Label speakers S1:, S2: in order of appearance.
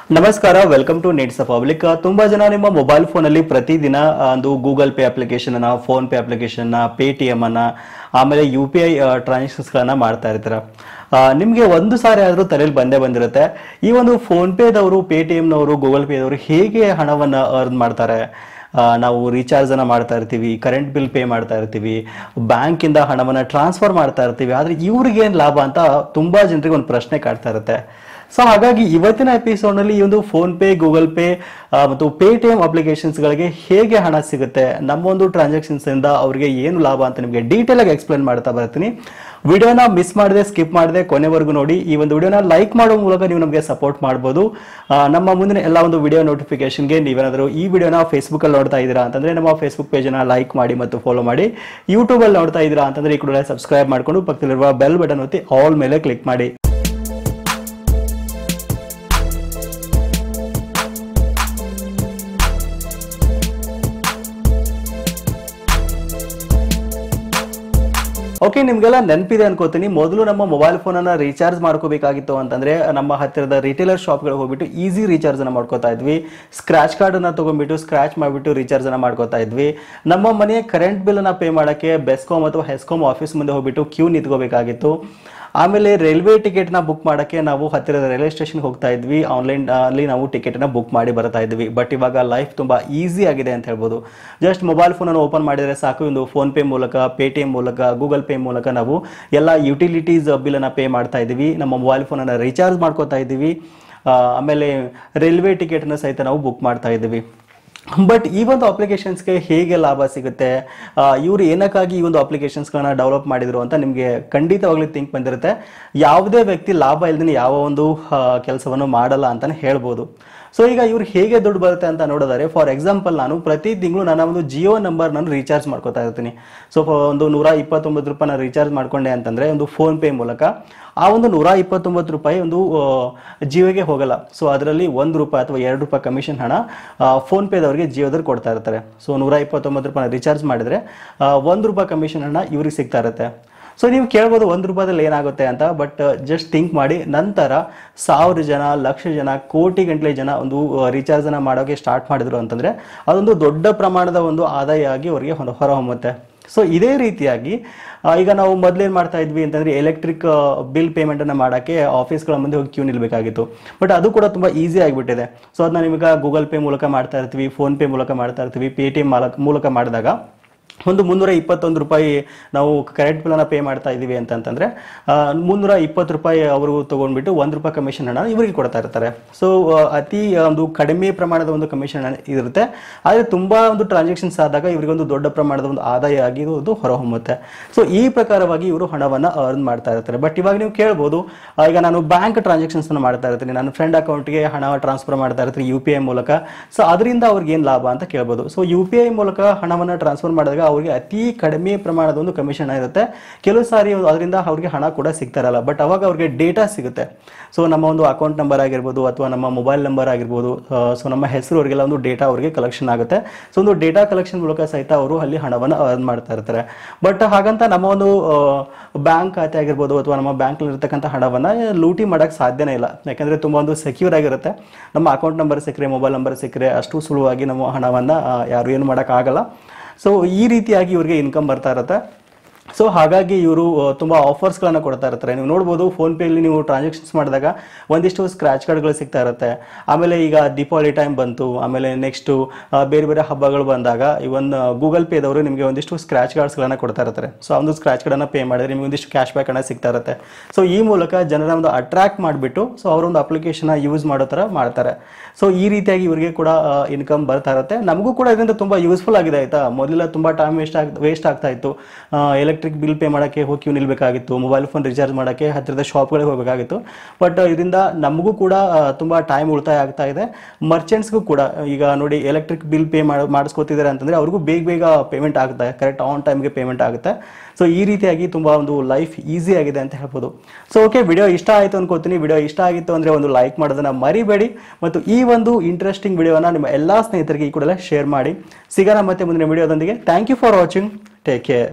S1: ನಮಸ್ಕಾರ welcome to needs public ತುಂಬಾ ಜನ ನಿಮ್ಮ ಮೊಬೈಲ್ ಫೋನ್ ಅಲ್ಲಿ ಪ್ರತಿದಿನ ಆ, ಒಂದು ಗೂಗಲ್ ಪೇ ಅಪ್ಲಿಕೇಶನ್ ಅನ್ನ PhonePe application Paytm ಅನ್ನ ಆಮೇಲೆ ಯು ಪಿ ಐ ಟ್ರಾನ್ಸಾಕ್ಷನ್ಸ್ ಗಳನ್ನ ಮಾಡ್ತಾ ಇರ್ತೀರ ಆ, ನಿಮ್ಗೆ ಒಂದು ಸಾರಿ ಆದ್ರೂ ತಲೆಯಲ್ಲಿ ಬಂದೇ ಬಂದಿರುತ್ತೆ ಈ ಒಂದು ಫೋನ್ ಪೇದವರು ಪೇ ಟಿ ಎಮ್ನವರು ಗೂಗಲ್ ಪೇದವರು ಹೇಗೆ ಹಣವನ್ನ ಅರ್ನ್ ಮಾಡ್ತಾರೆ ಆ, ನಾವು ರೀಚಾರ್ಜ್ ಅನ್ನ ಮಾಡ್ತಾ ಇರ್ತೀವಿ ಕರೆಂಟ್ ಬಿಲ್ ಪೇ ಮಾಡ್ತಾ ಇರ್ತೀವಿ ಬ್ಯಾಂಕ್ ಇಂದ ಹಣವನ್ನ ಟ್ರಾನ್ಸ್ಫರ್ ಮಾಡ್ತಾ ಇರ್ತೀವಿ ಆದ್ರೆ ಇವ್ರಿಗೆ ಏನ್ ಲಾಭ ಅಂತ ತುಂಬಾ ಜನರಿಗೆ ಒಂದು ಪ್ರಶ್ನೆ ಕಾಡ್ತಾ ಇರುತ್ತೆ ಸೊ ಹಾಗಾಗಿ ಇವತ್ತಿನ ಎಪಿಸೋಡ್ ನಲ್ಲಿ ಈ ಒಂದು ಫೋನ್ ಪೇ ಗೂಗಲ್ ಪೇ ಮತ್ತು ಪೇ ಟಿ ಎಂ ಅಪ್ಲಿಕೇಶನ್ಸ್ ಗಳಿಗೆ ಹೇಗೆ ಹಣ ಸಿಗುತ್ತೆ ನಮ್ಮ ಒಂದು ಟ್ರಾನ್ಸಾಕ್ಷನ್ಸ್ ಇಂದ ಅವರಿಗೆ ಏನು ಲಾಭ ಅಂತ ನಿಮಗೆ ಡೀಟೇಲ್ ಆಗಿ ಎಕ್ಸ್ಪ್ಲೇನ್ ಮಾಡ್ತಾ ಬರ್ತೀನಿ ವಿಡಿಯೋನ ಮಿಸ್ ಮಾಡದೆ ಸ್ಕಿಪ್ ಮಾಡದೆ ಕೊನೆವರೆಗೂ ನೋಡಿ ಈ ಒಂದು ವಿಡಿಯೋನ ಲೈಕ್ ಮಾಡೋ ಮೂಲಕ ನೀವು ನಮಗೆ ಸಪೋರ್ಟ್ ಮಾಡ್ಬೋದು ಆ, ನಮ್ಮ ಮುಂದಿನ ಎಲ್ಲ ಒಂದು ವಿಡಿಯೋ ನೋಟಿಫಿಕೇಶನ್ಗೆ ನೀವೇನಾದರೂ ಈ ವಿಡಿಯೋನ ಫೇಸ್ಬುಕ್ ಅಲ್ಲಿ ನೋಡ್ತಾ ಇದ್ದೀರಾ ಅಂತಂದ್ರೆ ನಮ್ಮ ಫೇಸ್ಬುಕ್ ಪೇಜನ್ನ ಲೈಕ್ ಮಾಡಿ ಮತ್ತು ಫಾಲೋ ಮಾಡಿ ಯೂಟ್ಯೂಬ್ ಅಲ್ಲಿ ನೋಡ್ತಾ ಇದ್ದೀರಾ ಅಂತಂದ್ರೆ ಈ ಕೂಡಲೇ ಸಬ್ಸ್ಕ್ರೈಬ್ ಮಾಡ್ಕೊಂಡು ಪಕ್ಕದಲ್ಲಿರುವ ಬೆಲ್ ಬಟನ್ ಒತ್ತಿ ಆಲ್ ಮೇಲೆ ಕ್ಲಿಕ್ ಮಾಡಿ ಓಕೆ ನಿಮ್ಗೆಲ್ಲ ನೆನಪಿದೆ ಅನ್ಕೋತೀನಿ ಮೊದಲು ನಮ್ಮ ಮೊಬೈಲ್ ಫೋನ್ ಅನ್ನ ರೀಚಾರ್ಜ್ ಮಾಡ್ಕೋಬೇಕಾಗಿತ್ತು ಅಂತಂದ್ರೆ ನಮ್ಮ ಹತ್ತಿರದ ರಿಟೇಲರ್ ಶಾಪ್ಗಳಿಗೆ ಹೋಗ್ಬಿಟ್ಟು ಈಸಿ ರೀಚಾರ್ಜ್ ಅನ್ನ ಮಾಡ್ಕೋತಾ ಇದ್ವಿ ಸ್ಕ್ರಾಚ್ ಕಾರ್ಡ್ ಅನ್ನ ತಗೊಂಡ್ಬಿಟ್ಟು ಸ್ಕ್ರಾಚ್ ಮಾಡಿಬಿಟ್ಟು ರೀಚಾರ್ಜ್ ಅನ್ನ ಮಾಡ್ಕೋತಾ ಇದ್ವಿ ನಮ್ಮ ಮನೆಯ ಕರೆಂಟ್ ಬಿಲ್ ಅನ್ನ ಪೇ ಮಾಡಕ್ಕೆ ಬೆಸ್ಕಾಮ್ ಅಥವಾ ಹೆಸ್ಕಾಮ್ ಆಫೀಸ್ ಮುಂದೆ ಹೋಗ್ಬಿಟ್ಟು ಕ್ಯೂ ನಿಂತ್ಕೋಬೇಕಾಗಿತ್ತು ಆಮೇಲೆ ರೈಲ್ವೆ ಟಿಕೆಟ್ ನ ಬುಕ್ ಮಾಡಕ್ಕೆ ನಾವು ಹತ್ತಿರದ ರೈಲ್ವೆ ಸ್ಟೇಷನ್ ಹೋಗ್ತಾ ಇದ್ವಿ ಆನ್ಲೈನ್ ಅಲ್ಲಿ ನಾವು ಟಿಕೆಟ್ ನ ಬುಕ್ ಮಾಡಿ ಬರ್ತಾ ಇದ್ವಿ ಬಟ್ ಇವಾಗ ಲೈಫ್ ತುಂಬಾ ಈಸಿ ಆಗಿದೆ ಅಂತ ಹೇಳ್ಬೋದು ಜಸ್ಟ್ ಮೊಬೈಲ್ ಫೋನ್ ಅನ್ನು ಓಪನ್ ಮಾಡಿದ್ರೆ ಸಾಕು ಒಂದು ಫೋನ್ ಪೇ ಮೂಲಕ ಪೇ ಟಿ ಎಂ ಮೂಲಕ ಗೂಗಲ್ ಪೇ ಮೂಲಕ ನಾವು ಎಲ್ಲ ಯುಟಿಲಿಟೀಸ್ ಬಿಲ್ ಅನ್ನ ಪೇ ಮಾಡ್ತಾ ಇದ್ದೀವಿ ನಮ್ಮ ಮೊಬೈಲ್ ಫೋನ್ ಅನ್ನ ರೀಚಾರ್ಜ್ ಮಾಡ್ಕೋತಾ ಇದ್ದೀವಿ ಆ, ಆಮೇಲೆ ರೈಲ್ವೆ ಟಿಕೆಟ್ ನ ಸಹಿತ ನಾವು ಬುಕ್ ಮಾಡ್ತಾ ಇದ್ದೀವಿ ಬಟ್ ಈ ಒಂದು ಅಪ್ಲಿಕೇಶನ್ಸ್ಗೆ ಹೇಗೆ ಲಾಭ ಸಿಗುತ್ತೆ ಇವರು ಏನಕ್ಕಾಗಿ ಈ ಒಂದು ಅಪ್ಲಿಕೇಶನ್ಸ್ಗಳನ್ನ ಡೆವಲಪ್ ಮಾಡಿದ್ರು ಅಂತ ನಿಮಗೆ ಖಂಡಿತವಾಗ್ಲೂ ಥಿಂಕ್ ಬಂದಿರುತ್ತೆ ಯಾವುದೇ ವ್ಯಕ್ತಿ ಲಾಭ ಇಲ್ದೇ ಯಾವ ಒಂದು ಕೆಲಸವನ್ನು ಮಾಡಲ್ಲ ಅಂತಾನೆ ಹೇಳ್ಬೋದು ಸೊ ಈಗ ಇವ್ರು ಹೇಗೆ ದುಡ್ಡು ಬರುತ್ತೆ ಅಂತ ನೋಡಿದರೆ ಫಾರ್ ಎಕ್ಸಾಂಪಲ್ ನಾನು ಪ್ರತಿ ತಿಂಗಳು ನನ್ನ ಒಂದು ಜಿಯೋ ನಂಬರ್ ನಾನು ರೀಚಾರ್ಜ್ ಮಾಡ್ಕೋತಾ ಇರ್ತೀನಿ ಸೊ ಒಂದು ನೂರ ಇಪ್ಪತ್ತೊಂಬತ್ತು ರೂಪಾಯಿ ನಾನು ರೀಚಾರ್ಜ್ ಮಾಡ್ಕೊಂಡೆ ಅಂತಂದ್ರೆ ಒಂದು ಫೋನ್ ಪೇ ಮೂಲಕ ಆ ಒಂದು ನೂರ ಇಪ್ಪತ್ತೊಂಬತ್ತು ರೂಪಾಯಿ ಒಂದು ಜಿಯೋಗೆ ಹೋಗಲ್ಲ ಸೊ ಅದರಲ್ಲಿ ಒಂದು ರೂಪಾಯಿ ಅಥವಾ ಎರಡು ರೂಪಾಯಿ ಕಮಿಷನ್ ಹಣ ಫೋನ್ ಪೇದವರಿಗೆ ಜಿಯೋದವ್ರು ಕೊಡ್ತಾ ಇರ್ತಾರೆ ಸೊ ನೂರ ಇಪ್ಪತ್ತೊಂಬತ್ತು ರೂಪಾಯಿ ರೀಚಾರ್ಜ್ ಮಾಡಿದ್ರೆ ಆ, ಒಂದು ರೂಪಾಯಿ ಕಮಿಷನ್ ಹಣ ಇವ್ರಿಗೆ ಸಿಗ್ತಾ ಇರುತ್ತೆ ಸೊ ನೀವು ಕೇಳ್ಬೋದು ಒಂದು ರೂಪಾಯಿದಲ್ಲಿ ಏನಾಗುತ್ತೆ ಅಂತ ಬಟ್ ಜಸ್ಟ್ ಥಿಂಕ್ ಮಾಡಿ ನಂತರ ಸಾವಿರ ಜನ ಲಕ್ಷ ಜನ ಕೋಟಿ ಗಂಟಲೆ ಜನ ಒಂದು ರೀಚಾರ್ಜ್ ಅನ್ನ ಮಾಡೋಕೆ ಸ್ಟಾರ್ಟ್ ಮಾಡಿದ್ರು ಅಂತಂದ್ರೆ ಅದೊಂದು ದೊಡ್ಡ ಪ್ರಮಾಣದ ಒಂದು ಆದಾಯ ಆಗಿ ಅವರಿಗೆ ಹೊರ ಹೊರಹೊಮ್ಮುತ್ತೆ ಸೊ ಇದೇ ರೀತಿಯಾಗಿ ಆ, ಈಗ ನಾವು ಮೊದಲೇನು ಮಾಡ್ತಾ ಇದ್ವಿ ಅಂತಂದ್ರೆ ಎಲೆಕ್ಟ್ರಿಕ್ ಬಿಲ್ ಪೇಮೆಂಟ್ ಅನ್ನ ಮಾಡೋಕ್ಕೆ ಆಫೀಸ್ಗಳ ಮುಂದೆ ಹೋಗಿ ಕ್ಯೂ ನಿಲ್ಬೇಕಾಗಿತ್ತು ಬಟ್ ಅದು ಕೂಡ ತುಂಬಾ ಈಸಿ ಆಗಿಬಿಟ್ಟಿದೆ ಸೊ ಅದನ್ನ ನಿಮಗೆ ಗೂಗಲ್ ಪೇ ಮೂಲಕ ಮಾಡ್ತಾ ಇರ್ತೀವಿ ಫೋನ್ ಪೇ ಮೂಲಕ ಮಾಡ್ತಾ ಇರ್ತೀವಿ ಪೇ ಟಿ ಎಂ ಮೂಲಕ ಮಾಡಿದಾಗ ಒಂದು ಮುನ್ನೂರ ಇಪ್ಪತ್ತೊಂದು ರೂಪಾಯಿ ನಾವು ಕರೆಂಟ್ ಬಿಲ್ಲನ್ನು ಪೇ ಮಾಡ್ತಾ ಇದ್ದೀವಿ ಅಂತಂತಂದ್ರೆ ಆ, ಮುನ್ನೂರ ಇಪ್ಪತ್ತು ರೂಪಾಯಿ ಅವರು ತಗೊಂಡ್ಬಿಟ್ಟು ಒಂದು ರೂಪಾಯಿ ಕಮಿಷನ್ ಹಣ ಇವರಿಗೆ ಕೊಡ್ತಾ ಇರ್ತಾರೆ ಸೊ ಅತಿ ಒಂದು ಕಡಿಮೆ ಪ್ರಮಾಣದ ಒಂದು ಕಮಿಷನ್ ಹಣ ಇರುತ್ತೆ ಆದರೆ ತುಂಬಾ ಒಂದು ಟ್ರಾನ್ಸಾಕ್ಷನ್ಸ್ ಆದಾಗ ಇವರಿಗೆ ಒಂದು ದೊಡ್ಡ ಪ್ರಮಾಣದ ಒಂದು ಆದಾಯ ಆಗಿ ಇದು ಹೊರಹೊಮ್ಮುತ್ತೆ ಸೊ ಈ ಪ್ರಕಾರವಾಗಿ ಇವರು ಹಣವನ್ನ ಅರ್ನ್ ಮಾಡ್ತಾ ಇರ್ತಾರೆ ಬಟ್ ಇವಾಗ ನೀವು ಕೇಳ್ಬೋದು ಆ, ಈಗ ನಾನು ಬ್ಯಾಂಕ್ ಟ್ರಾನ್ಸಾಕ್ಷನ್ಸ್ ಅನ್ನು ಮಾಡ್ತಾ ಇರ್ತೀನಿ ನನ್ನ ಫ್ರೆಂಡ್ ಅಕೌಂಟ್ಗೆ ಹಣ ಟ್ರಾನ್ಸ್ಫರ್ ಮಾಡ್ತಾ ಇರ್ತೀನಿ ಯು ಪಿ ಐ ಮೂಲಕ ಸೊ ಅದರಿಂದ ಅವ್ರಿಗೆ ಏನು ಲಾಭ ಅಂತ ಕೇಳ್ಬೋದು ಸೊ ಯು ಪಿ ಐ ಮೂಲಕ ಹಣವನ್ನು ಟ್ರಾನ್ಸ್ಫರ್ ಮಾಡಿದಾಗ ಅವ್ರಿಗೆ ಅತಿ ಕಡಿಮೆ ಪ್ರಮಾಣದ ಒಂದು ಕಮಿಷನ್ ಇರುತ್ತೆ ಕೆಲವು ಸಾರಿ ಅದರಿಂದ ಅವ್ರಿಗೆ ಹಣ ಕೂಡ ಸಿಗ್ತಾ ಇರಲ್ಲ ಬಟ್ ಅವಾಗ ಅವ್ರಿಗೆ ಡೇಟಾ ಸಿಗುತ್ತೆ ಸೊ ನಮ್ಮ ಒಂದು ಅಕೌಂಟ್ ನಂಬರ್ ಆಗಿರ್ಬೋದು ಅಥವಾ ನಮ್ಮ ಮೊಬೈಲ್ ನಂಬರ್ ಆಗಿರ್ಬೋದು ಸೊ ನಮ್ಮ ಹೆಸರು ಅವರಿಗೆಲ್ಲ ಒಂದು ಡೇಟಾ ಅವರಿಗೆ ಕಲೆಕ್ಷನ್ ಆಗುತ್ತೆ ಸೊ ಒಂದು ಡೇಟಾ ಕಲೆಕ್ಷನ್ ಮೂಲಕ ಸಹಿತ ಅವರು ಅಲ್ಲಿ ಹಣವನ್ನು ಅರ್ನ್ ಮಾಡ್ತಾ ಇರ್ತಾರೆ ಬಟ್ ಹಾಗಂತ ನಮ್ಮ ಒಂದು ಬ್ಯಾಂಕ್ ಖಾತೆ ಆಗಿರ್ಬೋದು ಅಥವಾ ನಮ್ಮ ಬ್ಯಾಂಕ್ ಇರ್ತಕ್ಕಂಥ ಹಣವನ್ನ ಲೂಟಿ ಮಾಡಕ್ ಸಾಧ್ಯನೇ ಇಲ್ಲ ಯಾಕಂದ್ರೆ ತುಂಬಾ ಒಂದು ಸೆಕ್ಯೂರ್ ಆಗಿರುತ್ತೆ ನಮ್ಮ ಅಕೌಂಟ್ ನಂಬರ್ ಸಿಕ್ಕರೆ ಮೊಬೈಲ್ ನಂಬರ್ ಸಿಕ್ಕರೆ ಅಷ್ಟು ಸುಲಭವಾಗಿ ನಮ್ಮ ಹಣವನ್ನ ಆ, ಯಾರು ಏನು ಮಾಡಕ್ ಆಗಲ್ಲ ಸೊ ಈ ರೀತಿಯಾಗಿ ಇವ್ರಿಗೆ ಇನ್ಕಮ್ ಬರ್ತಾ ಇರುತ್ತೆ ಸೊ ಹಾಗಾಗಿ ಇವರು ತುಂಬಾ ಆಫರ್ಸ್ಗಳನ್ನ ಕೊಡ್ತಾ ಇರ್ತಾರೆ ನೀವು ನೋಡ್ಬೋದು ಫೋನ್ ಪೇಲಿ ನೀವು ಟ್ರಾನ್ಸಾಕ್ಷನ್ಸ್ ಮಾಡಿದಾಗ ಒಂದಿಷ್ಟು ಸ್ಕ್ರಾಚ್ ಕಾರ್ಡ್ಗಳು ಸಿಗ್ತಾ ಇರುತ್ತೆ ಆಮೇಲೆ ಈಗ ದೀಪಾವಳಿ ಟೈಮ್ ಬಂತು ಆಮೇಲೆ ನೆಕ್ಸ್ಟು ಬೇರೆ ಬೇರೆ ಹಬ್ಬಗಳು ಬಂದಾಗ ಇವನ್ ಗೂಗಲ್ ಪೇದವರು ನಿಮಗೆ ಒಂದಿಷ್ಟು ಸ್ಕ್ರಾಚ್ ಕಾರ್ಡ್ಸ್ಗಳನ್ನ ಕೊಡ್ತಾ ಇರ್ತಾರೆ ಸೊ ಆ ಒಂದು ಸ್ಕ್ರಾಚ್ ಕಾರ್ಡನ್ನು ಪೇ ಮಾಡಿದ್ರೆ ನಿಮಗೆ ಒಂದಿಷ್ಟು ಕ್ಯಾಶ್ ಬ್ಯಾಕ್ ಹಣ ಸಿಗ್ತಾ ಇರುತ್ತೆ ಸೊ ಈ ಮೂಲಕ ಜನರ ಒಂದು ಅಟ್ರಾಕ್ಟ್ ಮಾಡಿಬಿಟ್ಟು ಸೊ ಅವರೊಂದು ಅಪ್ಲಿಕೇಶನ್ ಯೂಸ್ ಮಾಡೋ ಥರ ಮಾಡ್ತಾರೆ ಸೊ ಈ ರೀತಿಯಾಗಿ ಇವರಿಗೆ ಕೂಡ ಇನ್ಕಮ್ ಬರ್ತಾ ಇರುತ್ತೆ ನಮಗೂ ಕೂಡ ಇದರಿಂದ ತುಂಬಾ ಯೂಸ್ಫುಲ್ ಆಗಿದೆ ಆಯ್ತಾ ಮೊದಲೆಲ್ಲ ತುಂಬಾ ಟೈಮ್ ವೇಸ್ಟ್ ಆಗ್ ವೇಸ್ಟ್ ಆಗ್ತಾ ಇತ್ತು ಎಲೆಕ್ಟ್ರಿಕ್ ಬಿಲ್ ಪೇ ಮಾಡೋಕ್ಕೆ ಹೋಗಿ ಕ್ಯೂ ನಿಲ್ಬೇಕಾಗಿತ್ತು ಮೊಬೈಲ್ ಫೋನ್ ರಿಚಾರ್ಜ್ ಮಾಡೋಕ್ಕೆ ಹತ್ತಿರದ ಶಾಪ್ಗಳಿಗೆ ಹೋಗಬೇಕಾಗಿತ್ತು ಬಟ್ ಇದರಿಂದ ನಮಗೂ ಕೂಡ ಆ, ತುಂಬಾ ಟೈಮ್ ಉಳಿತಾಯ ಆಗ್ತಾ ಇದೆ ಮರ್ಚೆಂಟ್ಸ್ಗೂ ಕೂಡ ಈಗ ನೋಡಿ ಎಲೆಕ್ಟ್ರಿಕ್ ಬಿಲ್ ಪೇ ಮಾಡಿ ಮಾಡಿಸ್ಕೋತಿದ್ದಾರೆ ಅಂತಂದ್ರೆ ಅವ್ರಿಗೂ ಬೇಗ ಬೇಗ ಪೇಮೆಂಟ್ ಆಗುತ್ತೆ ಕರೆಕ್ಟ್ ಆನ್ ಟೈಮ್ಗೆ ಪೇಮೆಂಟ್ ಆಗುತ್ತೆ ಸೊ ಈ ರೀತಿಯಾಗಿ ತುಂಬಾ ಒಂದು ಲೈಫ್ ಈಸಿ ಆಗಿದೆ ಅಂತ ಹೇಳ್ಬೋದು ಸೊ ಓಕೆ ವಿಡಿಯೋ ಇಷ್ಟ ಆಯಿತು ಅನ್ಕೋತೀನಿ ವಿಡಿಯೋ ಇಷ್ಟ ಆಗಿತ್ತು ಅಂದ್ರೆ ಒಂದು ಲೈಕ್ ಮಾಡೋದನ್ನ ಮರಿಬೇಡಿ ಮತ್ತು ಈ ಒಂದು ಇಂಟ್ರೆಸ್ಟಿಂಗ್ ವಿಡಿಯೋನ ನಿಮ್ಮ ಎಲ್ಲಾ ಸ್ನೇಹಿತರಿಗೆ ಈ ಕೂಡಲೇ ಶೇರ್ ಮಾಡಿ ಸಿಗೋಣ ಮತ್ತೆ ಮುಂದಿನ ವಿಡಿಯೋದೊಂದಿಗೆ thank you for watching take care